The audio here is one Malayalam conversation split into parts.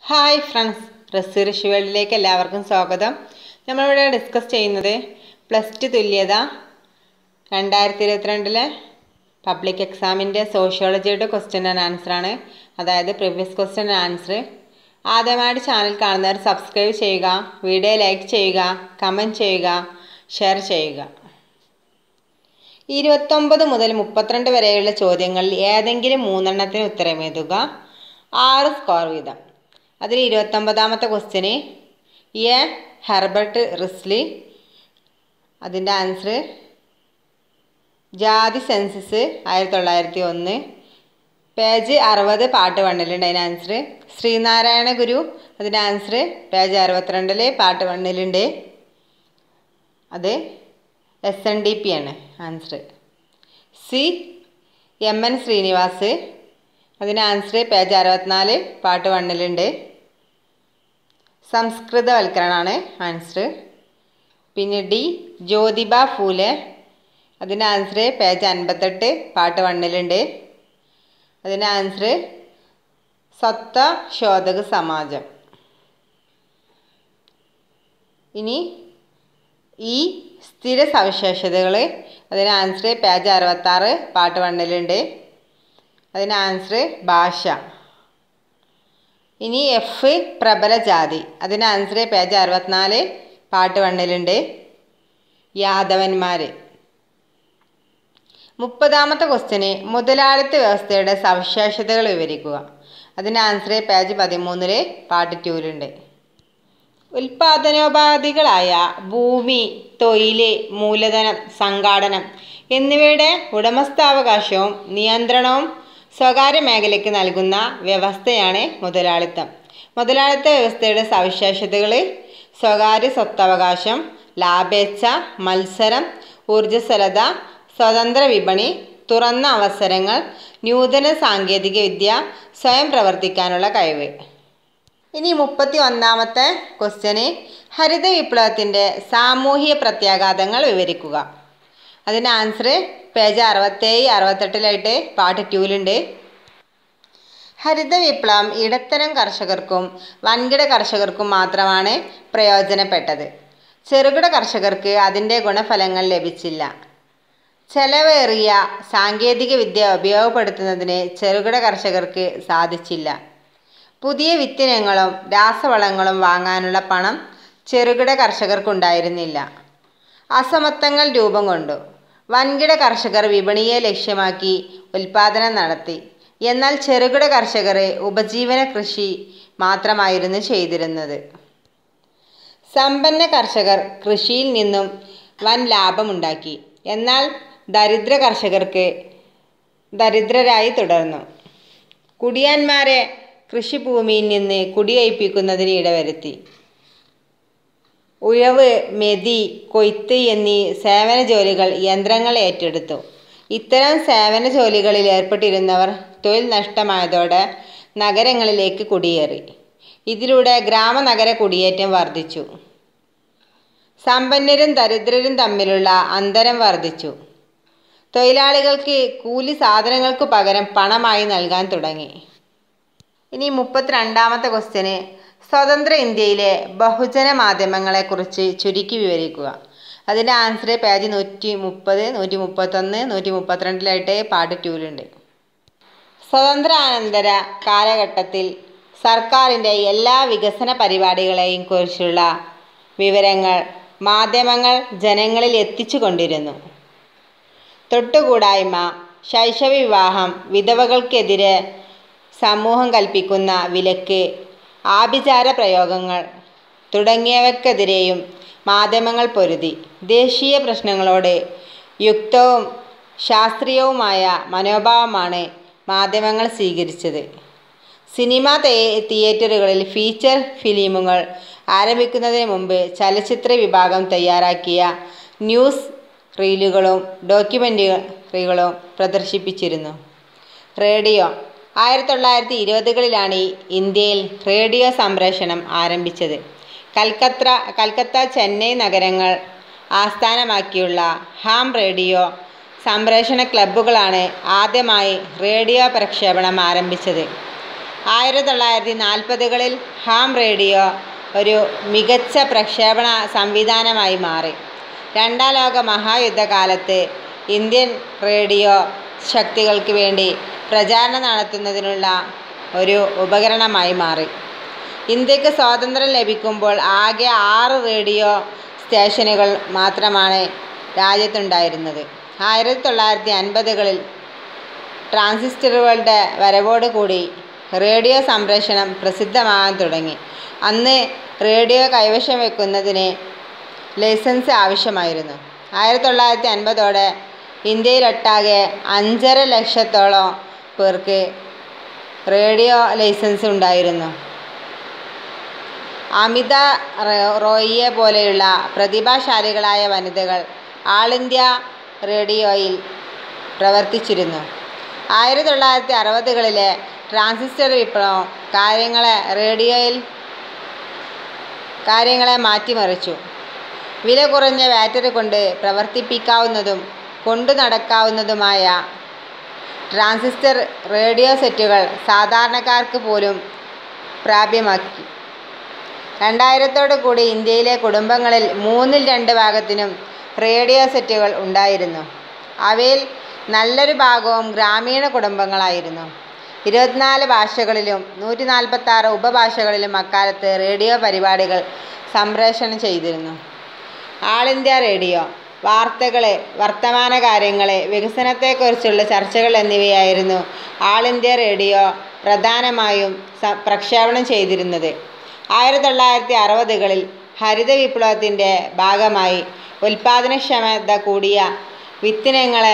ഹായ് ഫ്രണ്ട്സ് റസീർ വേൾഡിലേക്ക് എല്ലാവർക്കും സ്വാഗതം നമ്മളിവിടെ ഡിസ്കസ് ചെയ്യുന്നത് പ്ലസ് ടു തുല്യത രണ്ടായിരത്തി ഇരുപത്തിരണ്ടിലെ പബ്ലിക് എക്സാമിൻ്റെ സോഷ്യോളജിയുടെ ക്വസ്റ്റ്യൻ ആൻഡ് ആൻസറാണ് അതായത് പ്രീവിയസ് ക്വസ്റ്റ്യൻ ആൻഡ് ആൻസർ ആദ്യമായിട്ട് ചാനൽ കാണുന്നവർ സബ്സ്ക്രൈബ് ചെയ്യുക വീഡിയോ ലൈക്ക് ചെയ്യുക കമൻറ്റ് ചെയ്യുക ഷെയർ ചെയ്യുക ഇരുപത്തൊമ്പത് മുതൽ മുപ്പത്തിരണ്ട് വരെയുള്ള ചോദ്യങ്ങളിൽ ഏതെങ്കിലും മൂന്നെണ്ണത്തിന് ഉത്തരം എഴുതുക ആറ് സ്കോർ വീതം അതിൽ ഇരുപത്തൊമ്പതാമത്തെ ക്വസ്റ്റ്യന് എ ഹെർബർട്ട് റിസ്ലി അതിൻ്റെ ആൻസർ ജാതി സെൻസസ് ആയിരത്തി തൊള്ളായിരത്തി ഒന്ന് പേജ് അറുപത് പാട്ട് വണ്ണിലുണ്ട് അതിൻ്റെ ആൻസർ ശ്രീനാരായണ ഗുരു അതിൻ്റെ ആൻസർ പേജ് അറുപത്തിരണ്ടിൽ പാട്ട് വണ്ണിലുണ്ട് അത് എസ് എൻ ഡി പി ആണ് answer C M N Srinivas അതിന് ആൻസർ പേജ് അറുപത്തിനാല് പാട്ട് വണ്ണിലുണ്ട് സംസ്കൃതവൽക്കരണമാണ് ആൻസർ പിന്നെ ഡി ജ്യോതിബ ഫൂലെ അതിൻ്റെ ആൻസർ പേജ് അൻപത്തെട്ട് പാട്ട് വണ്ണിലുണ്ട് അതിൻ്റെ ആൻസർ സത്ത ശോധക സമാജം ഇനി ഈ സ്ഥിര സവിശേഷതകൾ അതിന് ആൻസർ പേജ് അറുപത്താറ് പാട്ട് വണ്ണിലുണ്ട് അതിന് ആൻസർ ഭാഷ ഇനി എഫ് പ്രബല ജാതി അതിന് ആൻസർ പേജ് അറുപത്തിനാല് പാട്ട് വണ്ണിലുണ്ട് യാദവന്മാർ മുപ്പതാമത്തെ ക്വസ്റ്റ്യന് മുതലാളിത്ത വ്യവസ്ഥയുടെ സവിശേഷതകൾ വിവരിക്കുക അതിന് ആൻസർ പേജ് പതിമൂന്നില് പാർട്ട് ടൂവിലുണ്ട് ഉൽപാദനോപാധികളായ ഭൂമി തൊഴിൽ മൂലധനം സംഘാടനം എന്നിവയുടെ ഉടമസ്ഥാവകാശവും നിയന്ത്രണവും സ്വകാര്യ മേഖലയ്ക്ക് നൽകുന്ന വ്യവസ്ഥയാണ് മുതലാളിത്തം മുതലാളിത്ത വ്യവസ്ഥയുടെ സവിശേഷതകൾ സ്വകാര്യ സ്വത്തവകാശം ലാഭേച്ഛ മത്സരം ഊർജ്ജസ്വലത സ്വതന്ത്ര വിപണി തുറന്ന അവസരങ്ങൾ നൂതന സാങ്കേതിക വിദ്യ സ്വയം പ്രവർത്തിക്കാനുള്ള കഴിവ് ഇനി മുപ്പത്തി ഒന്നാമത്തെ ക്വസ്റ്റ്യന് ഹരിത വിപ്ലവത്തിൻ്റെ സാമൂഹിക പ്രത്യാഘാതങ്ങൾ വിവരിക്കുക അതിന് ആൻസർ പേജ് അറുപത്തേഴ് അറുപത്തെട്ടിലായിട്ട് പാർട്ട് ടൂവിലുണ്ട് ഹരിത വിപ്ലവം ഇടത്തരം കർഷകർക്കും വൻകിട കർഷകർക്കും മാത്രമാണ് പ്രയോജനപ്പെട്ടത് ചെറുകിട കർഷകർക്ക് അതിൻ്റെ ഗുണഫലങ്ങൾ ലഭിച്ചില്ല ചെലവേറിയ സാങ്കേതിക വിദ്യ ഉപയോഗപ്പെടുത്തുന്നതിന് ചെറുകിട കർഷകർക്ക് സാധിച്ചില്ല പുതിയ വിത്തിനങ്ങളും രാസവളങ്ങളും വാങ്ങാനുള്ള പണം ചെറുകിട കർഷകർക്കുണ്ടായിരുന്നില്ല അസമത്വങ്ങൾ രൂപം കൊണ്ടു വൻകിട കർഷകർ വിപണിയെ ലക്ഷ്യമാക്കി ഉൽപാദനം നടത്തി എന്നാൽ ചെറുകിട കർഷകർ ഉപജീവന കൃഷി മാത്രമായിരുന്നു ചെയ്തിരുന്നത് സമ്പന്ന കർഷകർ കൃഷിയിൽ നിന്നും വൻ ലാഭമുണ്ടാക്കി എന്നാൽ ദരിദ്ര കർഷകർക്ക് ദരിദ്രരായി തുടർന്നു കുടിയാന്മാരെ കൃഷിഭൂമിയിൽ നിന്ന് കുടിയൊഴിപ്പിക്കുന്നതിന് ഇടവരുത്തി ഉഴവ് മെതി കൊയ്ത്ത് എന്നീ സേവന ജോലികൾ യന്ത്രങ്ങൾ ഏറ്റെടുത്തു ഇത്തരം സേവന ജോലികളിൽ ഏർപ്പെട്ടിരുന്നവർ തൊഴിൽ നഷ്ടമായതോടെ നഗരങ്ങളിലേക്ക് കുടിയേറി ഇതിലൂടെ ഗ്രാമനഗര കുടിയേറ്റം വർദ്ധിച്ചു സമ്പന്നരും ദരിദ്രരും തമ്മിലുള്ള അന്തരം വർദ്ധിച്ചു തൊഴിലാളികൾക്ക് കൂലി സാധനങ്ങൾക്ക് പകരം പണമായി നൽകാൻ തുടങ്ങി ഇനി മുപ്പത്തിരണ്ടാമത്തെ ക്വസ്റ്റ്യന് സ്വതന്ത്ര ഇന്ത്യയിലെ ബഹുജന മാധ്യമങ്ങളെക്കുറിച്ച് ചുരുക്കി വിവരിക്കുക അതിൻ്റെ ആൻസർ പേജ് നൂറ്റി മുപ്പത് നൂറ്റി മുപ്പത്തൊന്ന് നൂറ്റി മുപ്പത്തിരണ്ടിലായിട്ട് പാർട്ട് ടൂവിലുണ്ട് സ്വതന്ത്രാനന്തര കാലഘട്ടത്തിൽ സർക്കാരിൻ്റെ എല്ലാ വികസന പരിപാടികളെയും കുറിച്ചുള്ള വിവരങ്ങൾ മാധ്യമങ്ങൾ ജനങ്ങളിൽ എത്തിച്ചു കൊണ്ടിരുന്നു തൊട്ടുകൂടായ്മ ശൈശവ വിവാഹം വിധവകൾക്കെതിരെ സമൂഹം കൽപ്പിക്കുന്ന വിലക്ക് ആഭിചാര പ്രയോഗങ്ങൾ തുടങ്ങിയവയ്ക്കെതിരെയും മാധ്യമങ്ങൾ പൊരുതി ദേശീയ പ്രശ്നങ്ങളോട് യുക്തവും ശാസ്ത്രീയവുമായ മനോഭാവമാണ് മാധ്യമങ്ങൾ സ്വീകരിച്ചത് സിനിമ തിയേറ്ററുകളിൽ ഫീച്ചർ ഫിലിമുകൾ ആരംഭിക്കുന്നതിന് മുമ്പ് ചലച്ചിത്ര വിഭാഗം തയ്യാറാക്കിയ ന്യൂസ് റീലുകളും ഡോക്യുമെൻ്ററികളും പ്രദർശിപ്പിച്ചിരുന്നു റേഡിയോ ആയിരത്തി തൊള്ളായിരത്തി ഇരുപതുകളിലാണ് ഇന്ത്യയിൽ റേഡിയോ സംപ്രേഷണം ആരംഭിച്ചത് കൽക്കത്ത കൽക്കത്ത ചെന്നൈ നഗരങ്ങൾ ആസ്ഥാനമാക്കിയുള്ള ഹാം റേഡിയോ സംപ്രേഷണ ക്ലബ്ബുകളാണ് ആദ്യമായി റേഡിയോ പ്രക്ഷേപണം ആരംഭിച്ചത് ആയിരത്തി തൊള്ളായിരത്തി നാൽപ്പതുകളിൽ ഹാം റേഡിയോ ഒരു മികച്ച പ്രക്ഷേപണ സംവിധാനമായി മാറി രണ്ടാം ലോക മഹായുദ്ധകാലത്ത് ഇന്ത്യൻ റേഡിയോ ശക്തികൾക്ക് വേണ്ടി പ്രചാരണം നടത്തുന്നതിനുള്ള ഒരു ഉപകരണമായി മാറി ഇന്ത്യക്ക് സ്വാതന്ത്ര്യം ലഭിക്കുമ്പോൾ ആകെ ആറ് റേഡിയോ സ്റ്റേഷനുകൾ മാത്രമാണ് രാജ്യത്തുണ്ടായിരുന്നത് ആയിരത്തി തൊള്ളായിരത്തി അൻപതുകളിൽ ട്രാൻസിസ്റ്ററുകളുടെ വരവോടുകൂടി റേഡിയോ സംപ്രേഷണം പ്രസിദ്ധമാകാൻ തുടങ്ങി അന്ന് റേഡിയോ കൈവശം വെക്കുന്നതിന് ലൈസൻസ് ആവശ്യമായിരുന്നു ആയിരത്തി തൊള്ളായിരത്തി അൻപതോടെ ഇന്ത്യയിലൊട്ടാകെ അഞ്ചര ലക്ഷത്തോളം പേർക്ക് റേഡിയോ ലൈസൻസ് ഉണ്ടായിരുന്നു അമിത റോ- റോയിയെ പോലെയുള്ള പ്രതിഭാശാലികളായ വനിതകൾ ആൾ ഇന്ത്യ റേഡിയോയിൽ പ്രവർത്തിച്ചിരുന്നു ആയിരത്തി തൊള്ളായിരത്തി അറുപതുകളിലെ ട്രാൻസിസ്റ്റർ വിപ്ലവം കാര്യങ്ങളെ റേഡിയോയിൽ കാര്യങ്ങളെ മാറ്റിമറിച്ചു വില കുറഞ്ഞ ബാറ്ററി കൊണ്ട് പ്രവർത്തിപ്പിക്കാവുന്നതും കൊണ്ടു നടക്കാവുന്നതുമായ ട്രാൻസിസ്റ്റർ റേഡിയോ സെറ്റുകൾ സാധാരണക്കാർക്ക് പോലും പ്രാപ്യമാക്കി രണ്ടായിരത്തോടു കൂടി ഇന്ത്യയിലെ കുടുംബങ്ങളിൽ മൂന്നിൽ രണ്ട് ഭാഗത്തിനും റേഡിയോ സെറ്റുകൾ ഉണ്ടായിരുന്നു അവയിൽ നല്ലൊരു ഭാഗവും ഗ്രാമീണ കുടുംബങ്ങളായിരുന്നു ഇരുപത്തിനാല് ഭാഷകളിലും നൂറ്റി നാൽപ്പത്തി ആറ് ഉപഭാഷകളിലും അക്കാലത്ത് റേഡിയോ പരിപാടികൾ സംപ്രേഷണം ചെയ്തിരുന്നു ആൾ ഇന്ത്യ റേഡിയോ വാർത്തകളെ വർത്തമാനകാര്യങ്ങളെ വികസനത്തെക്കുറിച്ചുള്ള ചർച്ചകൾ എന്നിവയായിരുന്നു ആൾ ഇന്ത്യ റേഡിയോ പ്രധാനമായും സ പ്രക്ഷേപണം ചെയ്തിരുന്നത് ആയിരത്തി തൊള്ളായിരത്തി അറുപതുകളിൽ ഹരിത വിപ്ലവത്തിൻ്റെ ഭാഗമായി ഉൽപാദനക്ഷമത കൂടിയ വിത്തിനങ്ങളെ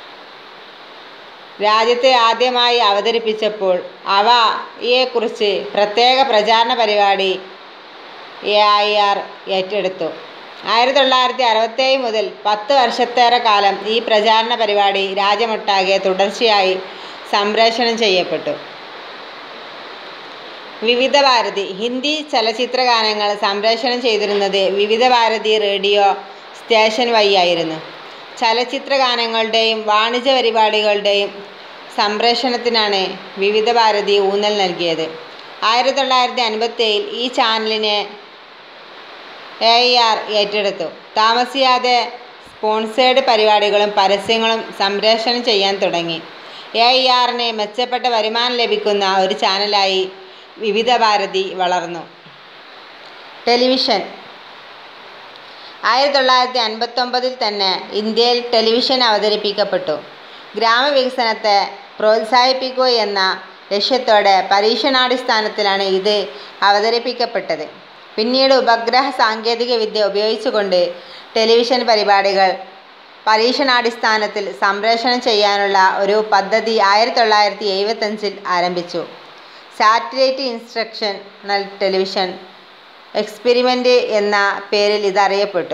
രാജ്യത്തെ ആദ്യമായി അവതരിപ്പിച്ചപ്പോൾ അവയെക്കുറിച്ച് പ്രത്യേക പ്രചാരണ പരിപാടി എ ഐ ആർ ഏറ്റെടുത്തു ആയിരത്തി തൊള്ളായിരത്തി അറുപത്തേഴ് മുതൽ പത്ത് വർഷത്തേറെ കാലം ഈ പ്രചാരണ പരിപാടി രാജ്യമൊട്ടാകെ തുടർച്ചയായി സംപ്രേഷണം ചെയ്യപ്പെട്ടു വിവിധ ഭാരതി ഹിന്ദി ചലച്ചിത്ര ഗാനങ്ങൾ സംപ്രേഷണം ചെയ്തിരുന്നത് വിവിധ ഭാരതി റേഡിയോ സ്റ്റേഷൻ വഴിയായിരുന്നു ചലച്ചിത്ര ഗാനങ്ങളുടെയും വാണിജ്യ പരിപാടികളുടെയും സംപ്രേഷണത്തിനാണ് വിവിധ ഭാരതി ഊന്നൽ നൽകിയത് ആയിരത്തി തൊള്ളായിരത്തി അൻപത്തേഴിൽ ഈ ചാനലിനെ എ ആർ ഏറ്റെടുത്തു താമസിയാതെ സ്പോൺസേഡ് പരിപാടികളും പരസ്യങ്ങളും സംപ്രേഷണം ചെയ്യാൻ തുടങ്ങി എ ആറിന് മെച്ചപ്പെട്ട വരുമാനം ലഭിക്കുന്ന ഒരു ചാനലായി വിവിധ ഭാരതി വളർന്നു ടെലിവിഷൻ ആയിരത്തി തൊള്ളായിരത്തി അൻപത്തൊമ്പതിൽ തന്നെ ഇന്ത്യയിൽ ടെലിവിഷൻ അവതരിപ്പിക്കപ്പെട്ടു ഗ്രാമവികസനത്തെ പ്രോത്സാഹിപ്പിക്കുക എന്ന ലക്ഷ്യത്തോടെ പരീക്ഷണാടിസ്ഥാനത്തിലാണ് ഇത് അവതരിപ്പിക്കപ്പെട്ടത് പിന്നീട് ഉപഗ്രഹ സാങ്കേതിക വിദ്യ ഉപയോഗിച്ചുകൊണ്ട് ടെലിവിഷൻ പരിപാടികൾ പരീക്ഷണാടിസ്ഥാനത്തിൽ സംപ്രേഷണം ചെയ്യാനുള്ള ഒരു പദ്ധതി ആയിരത്തി തൊള്ളായിരത്തി എഴുപത്തഞ്ചിൽ ആരംഭിച്ചു സാറ്റലൈറ്റ് ഇൻസ്ട്രക്ഷണൽ ടെലിവിഷൻ എക്സ്പെരിമെൻ്റ് എന്ന പേരിൽ ഇത് അറിയപ്പെട്ടു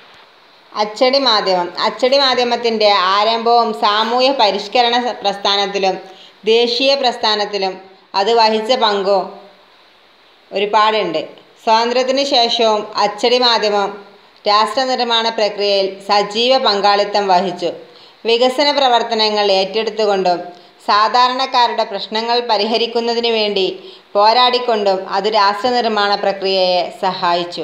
അച്ചടി മാധ്യമം അച്ചടി മാധ്യമത്തിൻ്റെ ആരംഭവും സാമൂഹ്യ പരിഷ്കരണ പ്രസ്ഥാനത്തിലും ദേശീയ പ്രസ്ഥാനത്തിലും അത് വഹിച്ച പങ്കും ഒരുപാടുണ്ട് സ്വാതന്ത്ര്യത്തിന് ശേഷവും അച്ചടി മാധ്യമം രാഷ്ട്രനിർമ്മാണ പ്രക്രിയയിൽ സജീവ പങ്കാളിത്തം വഹിച്ചു വികസന പ്രവർത്തനങ്ങൾ ഏറ്റെടുത്തുകൊണ്ടും സാധാരണക്കാരുടെ പ്രശ്നങ്ങൾ പരിഹരിക്കുന്നതിന് വേണ്ടി പോരാടിക്കൊണ്ടും അത് രാഷ്ട്രനിർമ്മാണ പ്രക്രിയയെ സഹായിച്ചു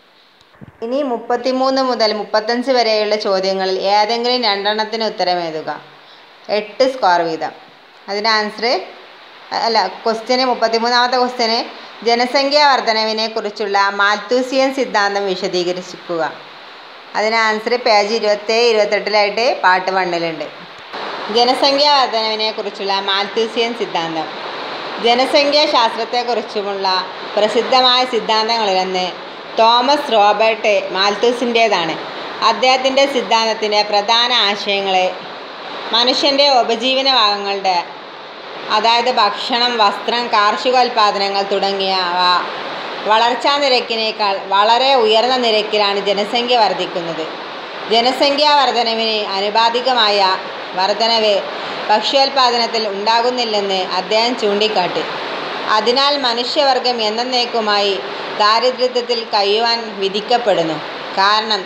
ഇനി മുപ്പത്തിമൂന്ന് മുതൽ മുപ്പത്തഞ്ച് വരെയുള്ള ചോദ്യങ്ങളിൽ ഏതെങ്കിലും രണ്ടെണ്ണത്തിന് ഉത്തരം എഴുതുക എട്ട് സ്കോർ വീതം അതിൻ്റെ ആൻസർ അല്ല ക്വസ്റ്റ്യന് മുപ്പത്തിമൂന്നാമത്തെ ക്വസ്റ്റ്യന് ജനസംഖ്യാ വർധനവിനെ കുറിച്ചുള്ള മാൽത്തൂസിയൻ സിദ്ധാന്തം വിശദീകരിക്കുക അതിന് ആൻസർ പേജ് ഇരുപത്തേഴ് ഇരുപത്തെട്ടിലായിട്ട് പാട്ട് വണ്ണിലുണ്ട് ജനസംഖ്യാ വർധനവിനെ കുറിച്ചുള്ള മാൽത്തൂസിയൻ സിദ്ധാന്തം ജനസംഖ്യാ ശാസ്ത്രത്തെക്കുറിച്ചുമുള്ള പ്രസിദ്ധമായ സിദ്ധാന്തങ്ങളിലൊന്ന് തോമസ് റോബർട്ട് മാൽത്തൂസിൻ്റേതാണ് അദ്ദേഹത്തിൻ്റെ സിദ്ധാന്തത്തിൻ്റെ പ്രധാന ആശയങ്ങളെ മനുഷ്യൻ്റെ ഉപജീവന ഭാഗങ്ങളുടെ അതായത് ഭക്ഷണം വസ്ത്രം കാർഷികോൽപാദനങ്ങൾ തുടങ്ങിയവ വളർച്ചാ നിരക്കിനേക്കാൾ വളരെ ഉയർന്ന നിരക്കിലാണ് ജനസംഖ്യ വർദ്ധിക്കുന്നത് ജനസംഖ്യാ വർധനവിന് ആനുപാതികമായ വർധനവ് ഭക്ഷ്യോൽപാദനത്തിൽ ഉണ്ടാകുന്നില്ലെന്ന് അദ്ദേഹം ചൂണ്ടിക്കാട്ടി അതിനാൽ മനുഷ്യവർഗം എന്നേക്കുമായി ദാരിദ്ര്യത്തിൽ കഴിയുവാൻ വിധിക്കപ്പെടുന്നു കാരണം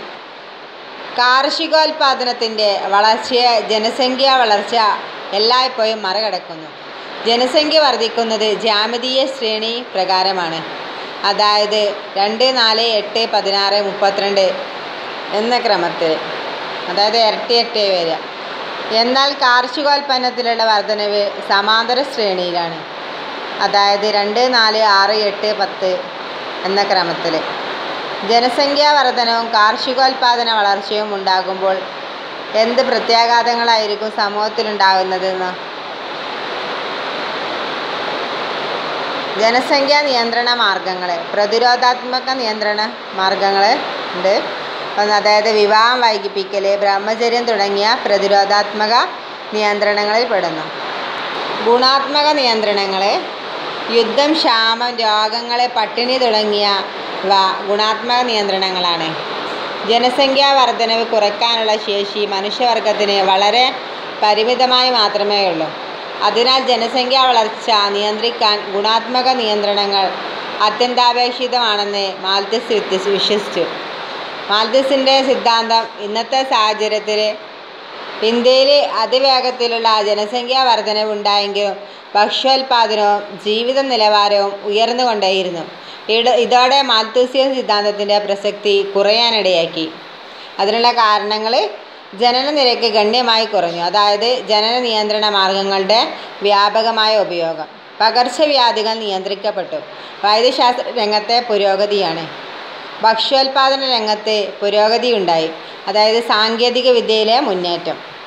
കാർഷികോൽപാദനത്തിൻ്റെ വളർച്ചയെ ജനസംഖ്യാ വളർച്ച എല്ലായ്പ്പോഴും മറികടക്കുന്നു ജനസംഖ്യ വർദ്ധിക്കുന്നത് ജാമിതീയ ശ്രേണി പ്രകാരമാണ് അതായത് രണ്ട് നാല് എട്ട് പതിനാറ് മുപ്പത്തിരണ്ട് എന്ന ക്രമത്തിൽ അതായത് ഇരട്ടി ഇരട്ടി വരിക എന്നാൽ കാർഷികോൽപ്പന്നത്തിലുള്ള വർധനവ് സമാന്തര ശ്രേണിയിലാണ് അതായത് രണ്ട് നാല് ആറ് എട്ട് പത്ത് എന്ന ക്രമത്തിൽ ജനസംഖ്യാ വർധനവും കാർഷികോൽപാദന വളർച്ചയും ഉണ്ടാകുമ്പോൾ എന്ത് പ്രത്യാഘാതങ്ങളായിരിക്കും സമൂഹത്തിലുണ്ടാകുന്നതെന്ന് ജനസംഖ്യാ നിയന്ത്രണ മാർഗങ്ങൾ പ്രതിരോധാത്മക നിയന്ത്രണ മാർഗങ്ങൾ ഉണ്ട് ഒന്ന് അതായത് വിവാഹം വൈകിപ്പിക്കൽ ബ്രഹ്മചര്യം തുടങ്ങിയ പ്രതിരോധാത്മക നിയന്ത്രണങ്ങളിൽ പെടുന്നു ഗുണാത്മക നിയന്ത്രണങ്ങൾ യുദ്ധം ക്ഷാമം രോഗങ്ങൾ പട്ടിണി തുടങ്ങിയവ ഗുണാത്മക നിയന്ത്രണങ്ങളാണ് ജനസംഖ്യാ വർധനവ് കുറയ്ക്കാനുള്ള ശേഷി മനുഷ്യവർഗത്തിന് വളരെ പരിമിതമായി മാത്രമേ ഉള്ളൂ അതിനാൽ ജനസംഖ്യാ വളർച്ച നിയന്ത്രിക്കാൻ ഗുണാത്മക നിയന്ത്രണങ്ങൾ അത്യന്താപേക്ഷിതമാണെന്ന് മാൽത്തസ് വിത്യസ് വിശ്വസിച്ചു മാൽത്തസിൻ്റെ സിദ്ധാന്തം ഇന്നത്തെ സാഹചര്യത്തിൽ ഇന്ത്യയിൽ അതിവേഗത്തിലുള്ള ജനസംഖ്യാ വർധനവ് ഉണ്ടായെങ്കിലും ഭക്ഷ്യോൽപാദനവും ജീവിത നിലവാരവും ഉയർന്നുകൊണ്ടേയിരുന്നു ഇട ഇതോടെ മാൽത്തൂസിയൻ സിദ്ധാന്തത്തിൻ്റെ പ്രസക്തി കുറയാനിടയാക്കി അതിനുള്ള കാരണങ്ങൾ ജനന നിരക്ക് ഗണ്യമായി കുറഞ്ഞു അതായത് ജനന നിയന്ത്രണ മാർഗങ്ങളുടെ വ്യാപകമായ ഉപയോഗം പകർച്ചവ്യാധികൾ നിയന്ത്രിക്കപ്പെട്ടു വൈദ്യശാസ്ത്ര രംഗത്തെ പുരോഗതിയാണ് ഭക്ഷ്യോൽപാദന രംഗത്ത് പുരോഗതി ഉണ്ടായി അതായത് സാങ്കേതിക വിദ്യയിലെ മുന്നേറ്റം